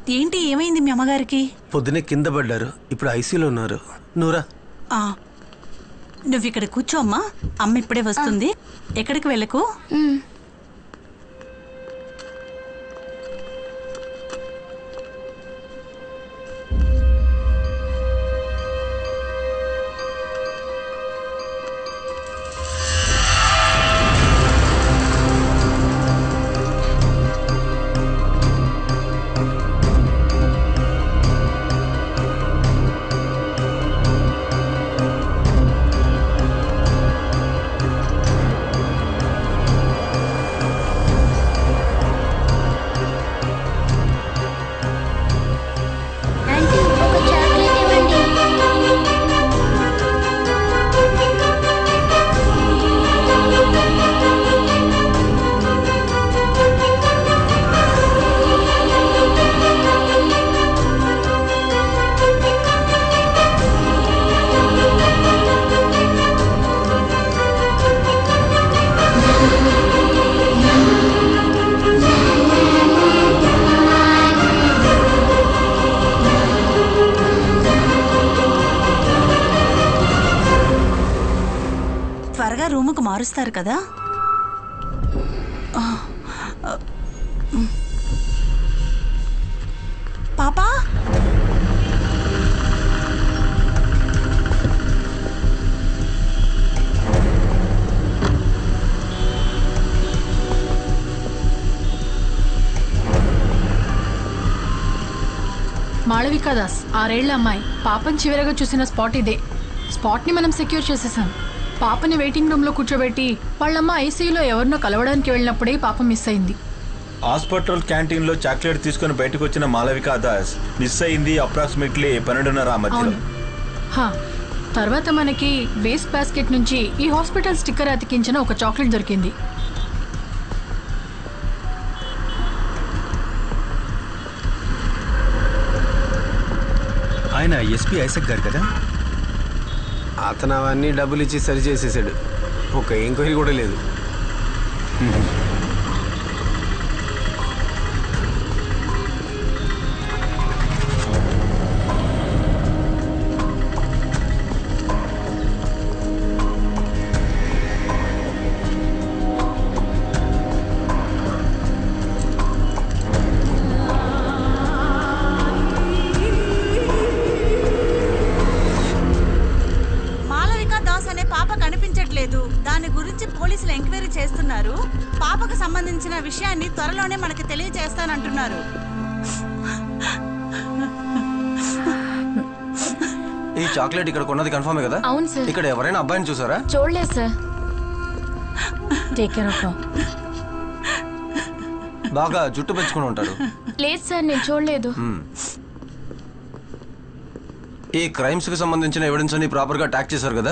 ఏంటి ఏమైంది మీ అమ్మగారికి పొద్దునే కింద పడ్డారు ఇప్పుడు ఐసీలో ఉన్నారు నూరా ఆ, నువ్వు ఇక్కడ కూర్చో అమ్మా అమ్మ ఇప్పుడే వస్తుంది ఎక్కడికి వెళ్ళకు ఆంటీ ఒక చాక్లెట్ ఇవ్వండి త్వరగా రూముకు మారుస్తారు కదా ఆ, ఆ, ఉమ్. పాపా మాళవికా దాస్ ఆరేళ్ల అమ్మాయి పాపని చివరగా చూసిన స్పాట్ ఇదే స్పాట్ని మనం సెక్యూర్ చేసేసాం పాపని వెయిటింగ్ రూమ్లో కూర్చోబెట్టి వాళ్ళమ్మ ఐసీయూలో ఎవరినో కలవడానికి వెళ్ళినప్పుడే పాప మిస్ అయింది హాస్పిటల్ క్యాంటీన్లో చాక్లెట్ తీసుకుని బయటకు వచ్చిన మాలవిక దాస్ మిస్ అయింది అప్రాక్సిమేట్లీ పన్నెండున్నర ఆ మధ్యలో అవును హా తర్వాత మనకి వేస్ట్ బాస్కెట్ నుంచి ఈ హాస్పిటల్ స్టిక్కర్ అతికించిన ఒక చాక్లెట్ దొరికింది ఆయన ఎస్పీ ఐసక్ గారు కదా అతను అవన్నీ డబ్బులు ఇచ్చి సరి చేసేసాడు ఒక ఎంక్వైరీ కూడా లేదు మాలవిక దాస్ అనే పాప కనిపించట్లేదు దాని గురించి పోలీసులు ఎంక్వైరీ చేస్తున్నారు పాపకు సంబంధించిన విషయాన్ని త్వరలోనే మనకి తెలియజేస్తానంటున్నారు ఈ చాక్లెట్ ఇక్కడ కొన్నది కన్ఫర్మే కదా అవును సార్ ఇక్కడ ఎవరైనా అబ్బాయిని చూసారా చూడలేదు సార్ టేక్ కేర్ ఆఫ్ బాగా జుట్టు పెంచుకుని ఉంటాడు లేదు సార్ నేను చూడలేదు మ్మ్. ఈ క్రైమ్స్ కి సంబంధించిన ఎవిడెన్స్ అన్ని ప్రాపర్ గా ట్యాక్ చేశారు కదా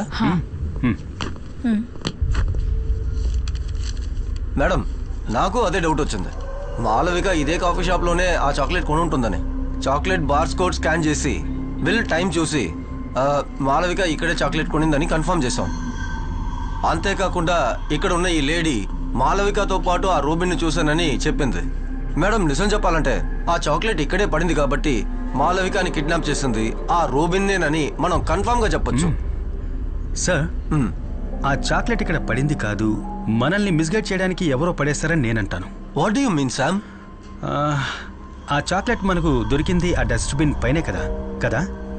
మేడం నాకు అదే డౌట్ వచ్చింది మాలవిక ఇదే కాఫీ షాప్ లోనే ఆ చాక్లెట్ కొని ఉంటుందని చాక్లెట్ బార్స్ కోడ్ స్కాన్ చేసి బిల్ టైం చూసి ఆ, మాలవిక ఇక్కడే చాక్లెట్ కొనిందని కన్ఫర్మ్ చేశాం అంతేకాకుండా ఇక్కడ ఉన్న ఈ లేడీ మాలవికతో పాటు ఆ రూబిన్ చూశానని చెప్పింది మేడం నిజం చెప్పాలంటే ఆ చాక్లెట్ ఇక్కడే పడింది కాబట్టి మాలవికని కిడ్నాప్ చేసింది ఆ రూబిన్నేనని మనం కన్ఫర్మ్ గా చెప్పొచ్చు సార్ మ్మ్. ఆ చాక్లెట్ ఇక్కడ పడింది కాదు మనల్ని మిస్గైడ్ చేయడానికి ఎవరో పడేస్తారని నేనంటాను what do you mean Sam ఆ, ఆ చాక్లెట్ మనకు దొరికింది ఆ డస్ట్బిన్ పైనే కదా కదా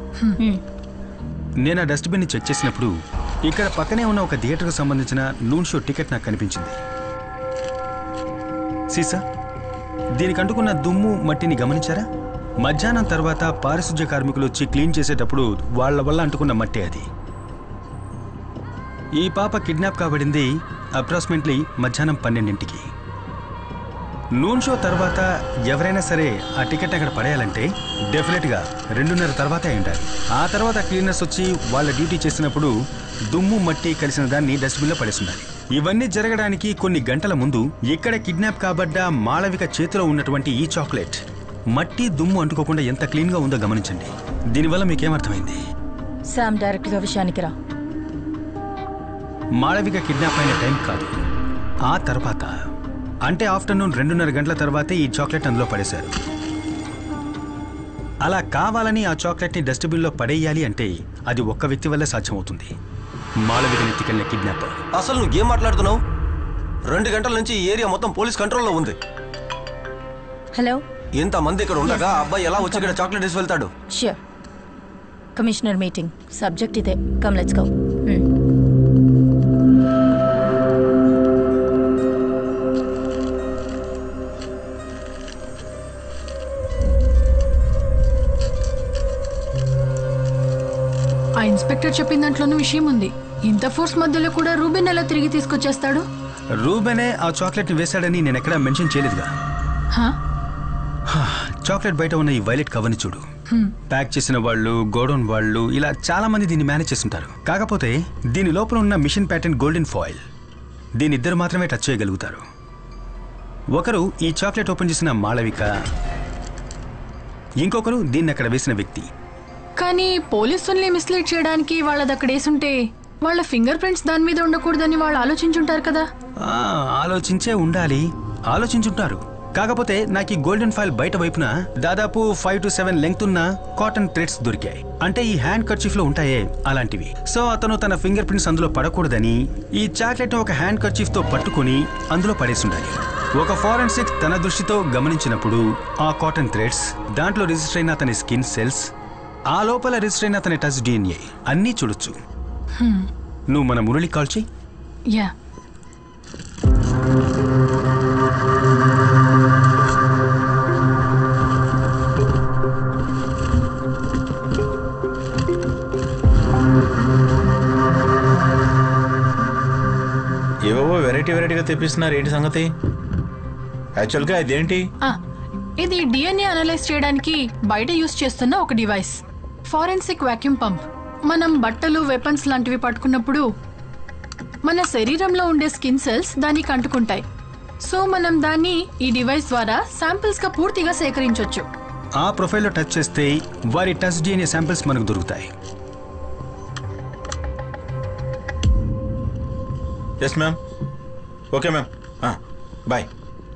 నేను ఆ డస్ట్బిన్ని చెక్ చేసినప్పుడు ఇక్కడ పక్కనే ఉన్న ఒక థియేటర్కు సంబంధించిన నూన్ షో టికెట్ నాకు కనిపించింది సీసా దీనికి అంటుకున్న దుమ్ము మట్టిని గమనించారా మధ్యాహ్నం తర్వాత పారిశుధ్య కార్మికులు వచ్చి క్లీన్ చేసేటప్పుడు వాళ్ళ వల్ల అంటుకున్న మట్టి అది ఈ పాప కిడ్నాప్ కాబడింది అప్రాక్సిమేట్లీ మధ్యాహ్నం పన్నెండింటికి నూన్ షో తర్వాత ఎవరైనా సరే ఆ టికెట్ అక్కడ పడేయాలంటే డెఫినెట్గా రెండున్నర తర్వాతే అయి ఉండాలి ఆ తర్వాత క్లీనర్స్ వచ్చి వాళ్ళ డ్యూటీ చేసినప్పుడు దుమ్ము మట్టి కలిసిన దాన్ని డస్ట్బిన్లో పడేసి ఉండాలి ఇవన్నీ జరగడానికి కొన్ని గంటల ముందు ఇక్కడ కిడ్నాప్ కాబడ్డ మాళవిక చేతిలో ఉన్నటువంటి ఈ చాక్లెట్ మట్టి దుమ్ము అంటుకోకుండా ఎంత క్లీన్గా ఉందో గమనించండి దీనివల్ల మీకేమర్థమైంది శామ్ డైరెక్ట్గా విషయానికి రా మాళవిక కిడ్నాప్ అయిన టైం కాదు ఆ తర్వాత అంటే ఆఫ్టర్నూన్ రెండున్నర గంటల తర్వాతే ఈ చాక్లెట్ అందులో పడేశారు అలా కావాలని ఆ చాక్లెట్ని డస్ట్బిన్లో పడేయాలి అంటే అది ఒక్క వ్యక్తి వల్లే సాధ్యమవుతుంది మాళవికని ఎత్తికెళ్ళిన కిడ్నాపర్ అసలు నువ్వు ఏం మాట్లాడుతున్నావు రెండు గంటల నుంచి ఈ ఏరియా మొత్తం పోలీస్ కంట్రోల్లో ఉంది హలో ఇంతమంది ఇక్కడ ఉండగా ఆ అబ్బాయి ఎలా వచ్చి ఇక్కడ చాక్లెట్ వేసి వెళ్తాడు ష్యూర్ కమిషనర్ మీటింగ్ సబ్జెక్ట్ ఇదే కమ్ లెట్స్ గో ఆ ఇన్స్పెక్టర్ చెప్పిన దాంట్లోనూ విషయం ఉంది ఇంత ఫోర్స్ మధ్యలో కూడా రూబిన్ ఎలా తిరిగి తీసుకొచ్చేస్తాడు రూబెనే ఆ చాక్లెట్ని వేశాడని నేను ఎక్కడా మెన్షన్ చేయలేదుగా హా? చాక్లెట్ బయట ఉన్న ఈ వైలెట్ కవర్ని చూడు ప్యాక్ చేసిన వాళ్ళు గోడౌన్ వాళ్ళు ఇలా చాలా మంది దీన్ని మేనేజ్ చేస్తుంటారు కాకపోతే దీని లోపల ఉన్న మిషన్ ప్యాటర్న్ గోల్డెన్ ఫాయిల్ దీని ఇద్దరు మాత్రమే టచ్ చేయగలుగుతారు ఒకరు ఈ చాక్లెట్ ఓపెన్ చేసిన మాళవిక ఇంకొకరు దీన్ని అక్కడ వేసిన వ్యక్తి కానీ పోలీసుల్ని మిస్లీడ్ చేయడానికి వాళ్ళది అక్కడ వేసుంటే వాళ్ళ ఫింగర్ ప్రింట్స్ దాని మీద ఉండకూడదని వాళ్ళు ఆలోచించుంటారు కదా ఆ, ఆలోచించే ఉండాలి ఆలోచించుంటారు కాకపోతే నాకు ఈ గోల్డెన్ ఫైల్ బయట వైపున దాదాపు ఫైవ్ టు సెవెన్ లెంగ్త్ ఉన్న కాటన్ థ్రెడ్స్ దొరికాయి అంటే ఈ హ్యాండ్ కర్చీఫ్ లో ఉంటాయే అలాంటివి సో అతను తన ఫింగర్ ప్రింట్స్ అందులో పడకూడదని ఈ చాక్లెట్ ఒక హ్యాండ్ కర్చీఫ్ తో పట్టుకొని అందులో పడేసి ఉండాలి ఒక ఫారెన్సిక్ తన దృష్టితో గమనించినప్పుడు ఆ కాటన్ థ్రెడ్స్ దాంట్లో రిజిస్టర్ అయిన అతని స్కిన్ సెల్స్ ఆ లోపల రిజిస్టర్ అయిన అతని టచ్ డిఎన్ఏ అన్నీ చూడొచ్చు నువ్వు మన మురళి కాల్ చెయ్యి యా ఏవేవో వెరైటీ వెరైటీగా తెప్పిస్తున్నారు ఏంటి సంగతి యాక్చువల్గా ఇదేంటి ఆ, ఇది డిఎన్ఏ అనలైజ్ చేయడానికి బయట యూస్ చేస్తున్న ఒక డివైస్ ఫారెన్సిక్ వాక్యూమ్ పంప్ మనం బట్టలు వెపన్స్ లాంటివి పట్టుకున్నప్పుడు మన శరీరంలో ఉండే స్కిన్ సెల్స్ దానికి అంటుకుంటాయి సో మనం దాన్ని ఈ డివైస్ ద్వారా శాంపిల్స్ గా పూర్తిగా సేకరించవచ్చు ఆ ప్రొఫైల్లో టచ్ చేస్తే వారి టచ్ డిఎన్ఏ శాంపిల్స్ మనకు దొరుకుతాయి yes ma'am okay ma'am bye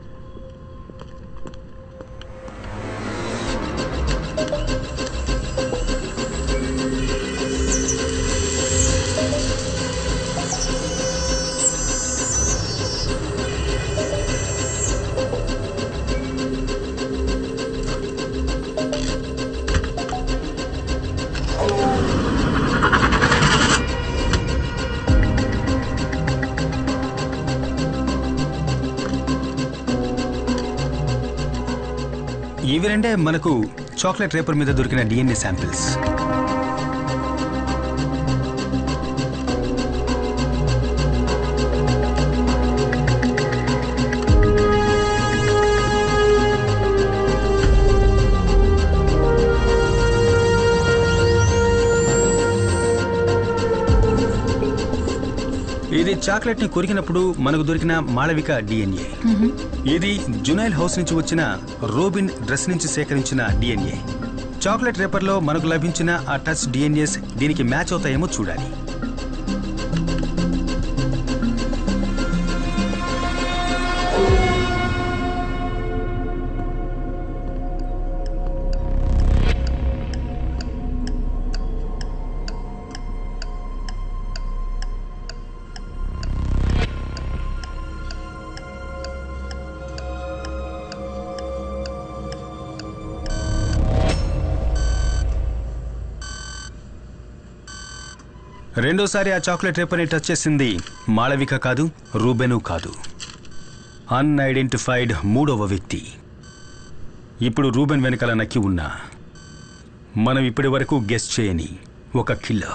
ఇవి రెండే మనకు చాక్లెట్ రేపర్ మీద దొరికిన డిఎన్ఏ శాంపిల్స్ ఇది చాక్లెట్ ని కొరికినప్పుడు మనకు దొరికిన మాళవిక డిఎన్ఏ ఇది జునైల్ హౌస్ నుంచి వచ్చిన రోబిన్ డ్రెస్ నుంచి సేకరించిన డిఎన్ఏ చాక్లెట్ రేపర్లో మనకు లభించిన ఆ టచ్ డిఎన్ఏస్ దీనికి మ్యాచ్ అవుతాయేమో చూడాలి రెండోసారి ఆ చాక్లెట్ రేపర్ని టచ్ చేసింది మాళవిక కాదు రూబెను కాదు అన్ఐడెంటిఫైడ్ మూడవ వ్యక్తి ఇప్పుడు రూబెన్ వెనకాల నక్కి ఉన్న మనం ఇప్పటి వరకు గెస్ట్ చేయని ఒక కిల్లర్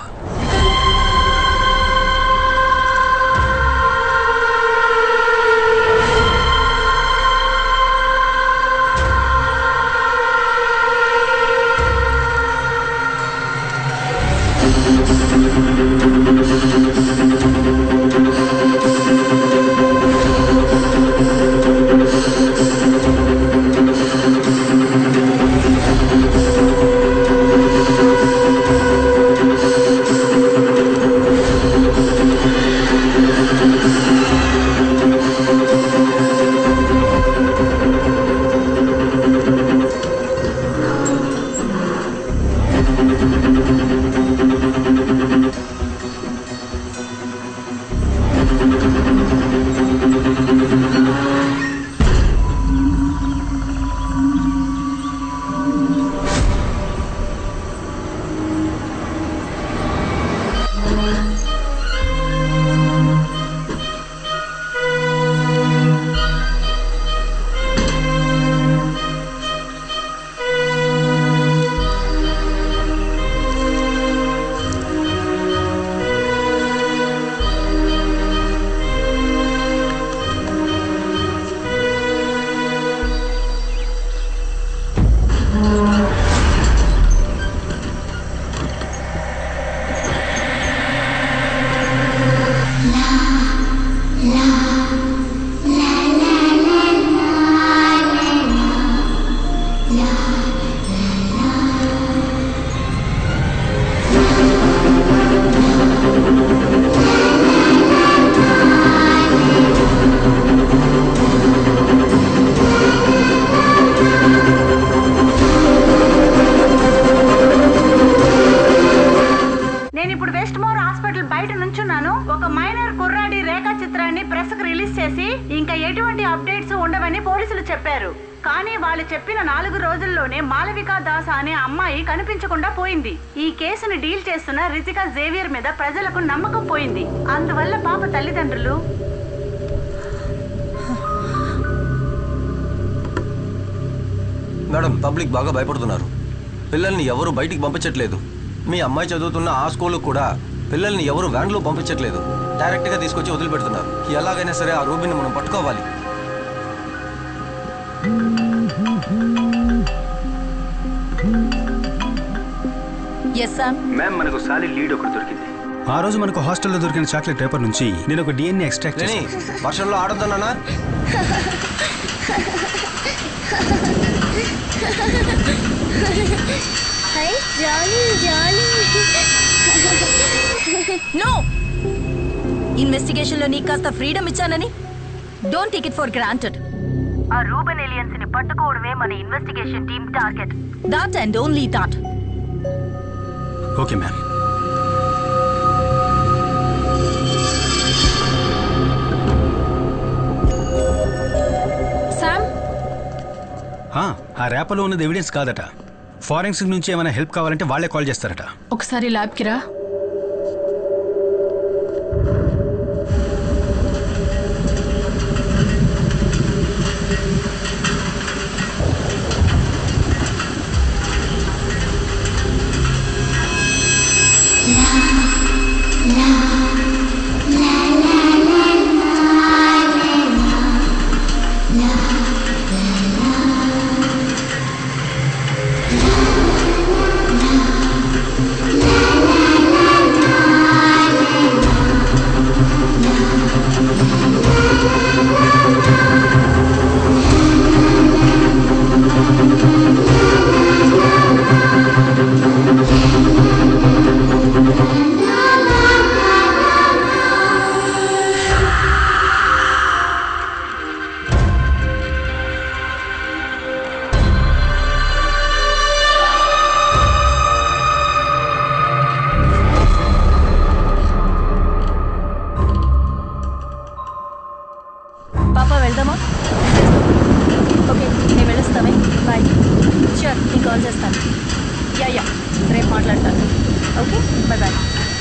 బయట నుంచున్నాను ఒక మైనర్ కుర్రాడి రేఖా చిత్రాన్ని ప్రెస్ కు రిలీజ్ చేసి ఇంకా ఎటువంటి అప్డేట్స్ ఉండవని పోలీసులు చెప్పారు కానీ వాళ్ళు చెప్పిన నాలుగు రోజుల్లోనే మాలవికా దాస్ అనే అమ్మాయి కనిపించకుండా పోయింది ఈ కేసును డీల్ చేస్తున్న రితికా జేవియర్ మీద ప్రజలకు నమ్మకం పోయింది అందువల్ల పాప తల్లిదండ్రులు మేడం పబ్లిక్ బాగా భయపడుతున్నారు పిల్లల్ని ఎవరు బయటికి పంపించట్లేదు మీ అమ్మాయి చదువుతున్న ఆ స్కూల్ కూడా పిల్లల్ని ఎవరు వ్యాన్లో పంపించట్లేదు డైరెక్ట్గా తీసుకొచ్చి వదిలిపెడుతున్నారు ఎలాగైనా సరే ఆ రూబిని మనం పట్టుకోవాలి ఎస్ సామ్ మ్యామ్ మనకు సాలిడ్ లీడ్ ఒకటి దొరికింది ఆ రోజు మనకు హాస్టల్లో దొరికిన చాక్లెట్ పేపర్ నుంచి నేను ఒక డిఎన్ఏ ఎక్స్ట్రాక్ట్ లేని చేశాను వర్షంలో ఆడొద్దన్నా hi jolly jolly no investigation లో నీకు కాస్త ఫ్రీడమ్ ఇచ్చానని don't take it for granted ఆ రూబన్ ఏలియన్స్ ని పట్టుకోవడమే మన investigation team target that and only that okay ma'am Sam ఆ, ఆ ర్యాపలో ఉన్నది ఎవిడెన్స్ కాదట ఫారెన్సిక్ నుంచి ఏమైనా హెల్ప్ కావాలంటే వాళ్ళే కాల్ చేస్తారట ఒకసారి ల్యాబ్కి రా పాప వెళ్దామా ఓకే నేను వెళ్ళొస్తామే బాయ్ షూర్ నేను కాల్ చేస్తాను యా యా రేపు మాట్లాడతాను ఓకే బాయ్ బాయ్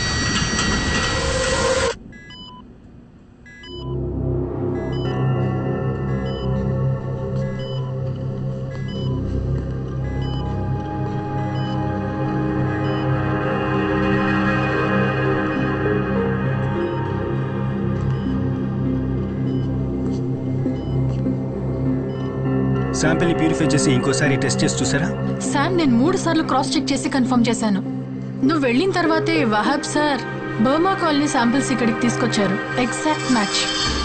శాంపిల్ని ప్యూరిఫై చేసి ఇంకోసారి టెస్ట్ చేసి చూసారా శామ్ నేను మూడు సార్లు క్రాస్ చెక్ చేసి కన్ఫర్మ్ చేశాను నువ్వు వెళ్ళిన తర్వాతే Wahab sir Burma colony samples ఇక్కడికి తీసుకొచ్చారు exact match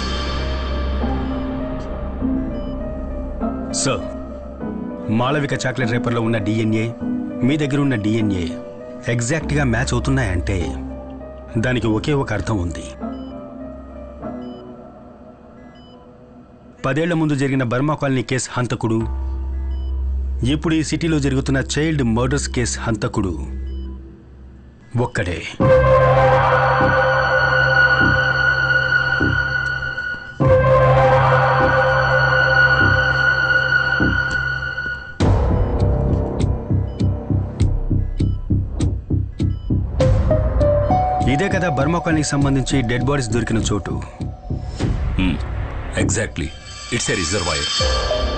sir Malavika chocolate రేపర్లో ఉన్న డిఎన్ఏ మీ దగ్గర ఉన్న డిఎన్ఏ ఎగ్జాక్ట్గా మ్యాచ్ అవుతున్నాయంటే దానికి ఒకే ఒక అర్థం ఉంది పదేళ్ల ముందు జరిగిన బర్మా కాలనీ కేసు హంతకుడు ఇప్పుడు ఈ సిటీలో జరుగుతున్న చైల్డ్ మర్డర్స్ కేసు హంతకుడు ఒక్కడే ఇదే కదా బర్మా కాలనీకి సంబంధించి డెడ్ బాడీస్ దొరికిన చోటు ఎగ్జాక్ట్లీ ఇట్స్ ఎ రిజర్వాయర్